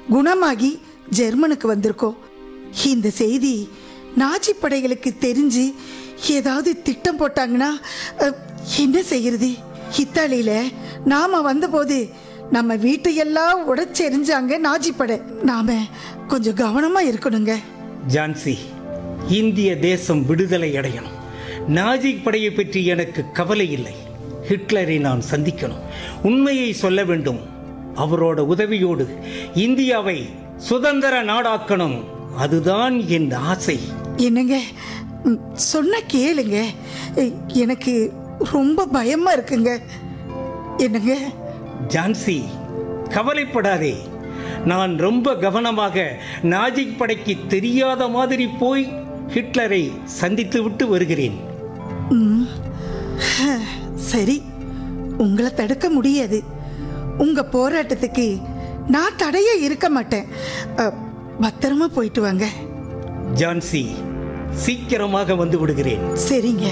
குணமாகி ஜெர்மனுக்கு வந்திருக்கோம் இந்த செய்தி நாஜி படைகளுக்கு தெரிஞ்சு ஏதாவது திட்டம் போட்டாங்கன்னா அஹ், என்ன செய்யறது இத்தாலியில நாம வந்தபோது நம்ம வீட்டையெல்லாம் உடைச்செறிஞ்சாங்க நாஜி படை நாம கொஞ்சம் கவனமா இருக்கணுங்க ஜான்சி இந்திய தேசம் விடுதலை அடையணும் நாஜி படையை பற்றி எனக்கு கவலை இல்லை ஹிட்லரை நான் சந்திக்கணும் உண்மையை சொல்ல வேண்டும் அவரோட உதவியோடு இந்தியாவை சுதந்திர நாடாக்கணும் அதுதான் என் ஆசை என்னங்க ம், சொன்னா கேளுங்க எ- எனக்கு ரொம்ப பயமா இருக்குங்க என்னங்க ஜான்சி கவலைப்படாதே நான் ரொம்ப கவனமாக நாஜிக் படைக்கு தெரியாத மாதிரி போய் ஹிட்லரை சந்தித்து விட்டு வருகிறேன் ம், சரி உங்களை தடுக்க முடியாது உங்க போராட்டத்துக்கு நான் தடைய இருக்க மாட்டேன் அ, பத்திரமா போயிட்டு வாங்க ஜான்சி சீக்கிரமாக வந்து விடுகிறேன் சரிங்க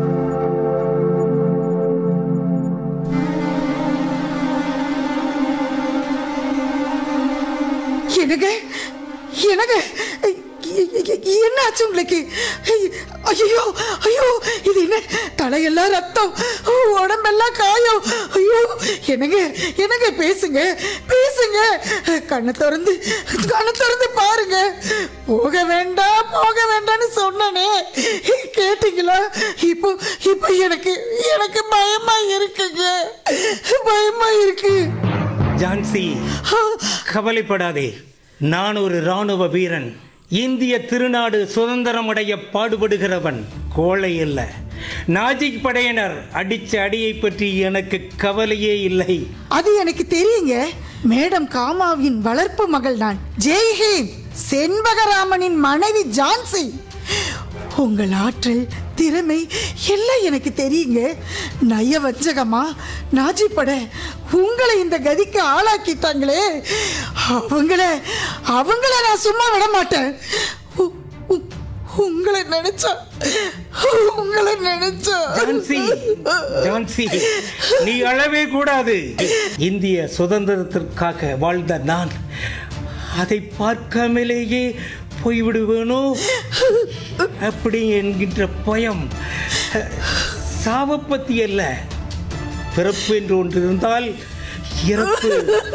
எனக்கு எனக்கு என்ன ஆச்சு உங்களுக்கு ஐயோ ஐயோ இது என்ன தலையெல்லாம் ரத்தம் உடம்பெல்லாம் காயம் ஐயோ என்னங்க என்னங்க பேசுங்க பேசுங்க கண்ணை திறந்து கண்ணை திறந்து பாருங்க போக வேண்டாம் போக வேண்டாம்னு சொன்னனே கேட்டீங்களா இப்போ இப்போ எனக்கு எனக்கு பயமா இருக்குங்க பயமா இருக்கு ஜான்சி கவலைப்படாதே நான் ஒரு ராணுவ வீரன் இந்திய திருநாடு சுதந்திரமடைய பாடுபடுகிறவன் கோழை அல்ல நாஜிக் படையினர் அடிச்ச அடியை பற்றி எனக்கு கவலையே இல்லை அது எனக்கு தெரியுங்க மேடம் காமாவின் வளர்ப்பு மகள் நான் ஜெய்ஹிந்த் செண்பகராமனின் மனைவி ஜான்சி உங்கள் ஆற்றல் திறமை எல்லாம் எனக்கு தெரியுங்க நய வஞ்சகமா நாஜி பட உங்களை இந்த கதிக்கு ஆளாக்கிட்டாங்களே அவங்கள அவங்கள நான் சும்மா விட மாட்டேன் உ- உ- உங்களை நினைச்சா உங்களை நினைச்சா ஜான்சி ஜான்சி நீ அழவே கூடாது இந்திய சுதந்திரத்திற்காக வாழ்ந்த நான் அதை பார்க்காமலேயே போய்விடுவேனோ அப்படி என்கின்ற பயம் சாவப்பத்தி அல்ல பிறப்பு என்று ஒன்று இருந்தால் இறப்பு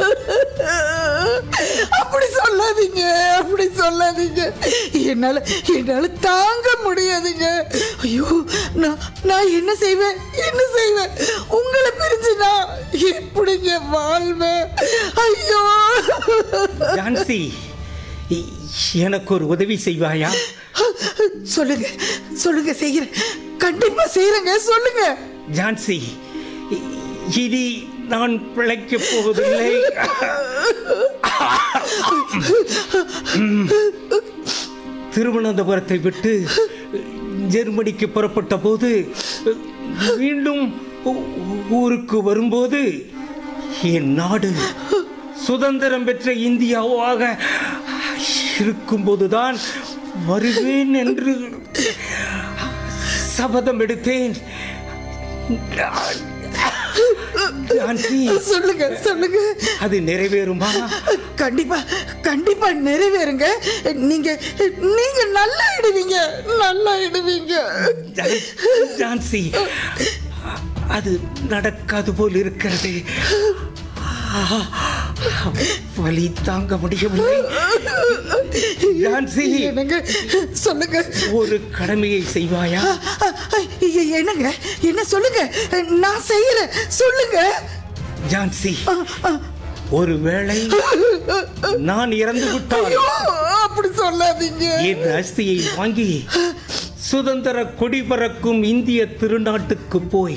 அப்படி சொல்லாதீங்க அப்படி சொல்லாதீங்க என்னால என்னால தாங்க முடியாதுங்க ஐயோ நான் நான் என்ன செய்வேன் என்ன செய்வேன் உங்களை பிரிஞ்சு நான் எப்படிங்க வாழ்வேன் ஐயோ ஜான்சி இ- எனக்கு ஒரு உதவி செய்வாயா சொல்லுங்க சொல்லுங்க செய்யறேன் கண்டிப்பா செய்யறேங்க சொல்லுங்க ஜான்சி இ- இனி நான் பிழைக்கப் போவதில்லை திருவனந்தபுரத்தை விட்டு ஜெர்மனிக்கு புறப்பட்ட போது மீண்டும் ஊ- ஊருக்கு வரும்போது என் நாடு சுதந்திரம் பெற்ற இந்தியாவாக இருக்கும்போதுதான் வருவேன் என்று சபதம் எடுத்தேன் ஜான்சி சொல்லுங்க சொல்லுங்க அது நிறைவேறுமா கண்டிப்பா கண்டிப்பா நிறைவேறுங்க நீங்க நீங்க நல்லா இடுவீங்க நல்லா இடுவீங்க ஜான்- ஜான்சி அது நடக்காது போல் இருக்கிறது வலி தாங்க முடியவில்லை ஜான்சி என்னங்க சொல்லுங்க ஒரு கடமையை செய்வாயா எ- என்னங்க என்ன சொல்லுங்க நான் செய்யறேன் சொல்லுங்க ஜான்சி ஒருவேளை நான் இறந்து விட்டால் ஐயோ, அப்படி சொல்லாதீங்க என் அஸ்தியை வாங்கி சுதந்திர கொடி பறக்கும் இந்திய திருநாட்டுக்கு போய்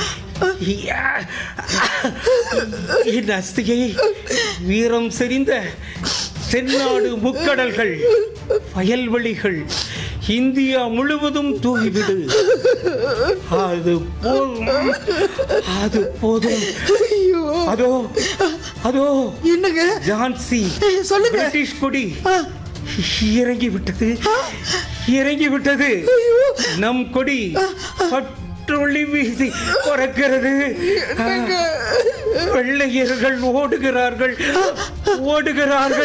என் அஸ்தியை வீரம் செறிந்த தென்னாடு முக்கடல்கள் வயல்வெளிகள் இந்தியா முழுவதும் தூவிவிடு அது போதும் அது போதும் ஐயோ அதோ அதோ என்னங்க ஜான்சி ஏய், சொல்லுங்க. பிரிட்டிஷ் கொடி ஆ, இறங்கி விட்டது இறங்கி விட்டது நம் கொடி பற்றொளி வீசி பறக்கிறது என்னங்க வெள்ளையர்கள் ஓடுகிறார்கள் ஓடுகிறார்கள்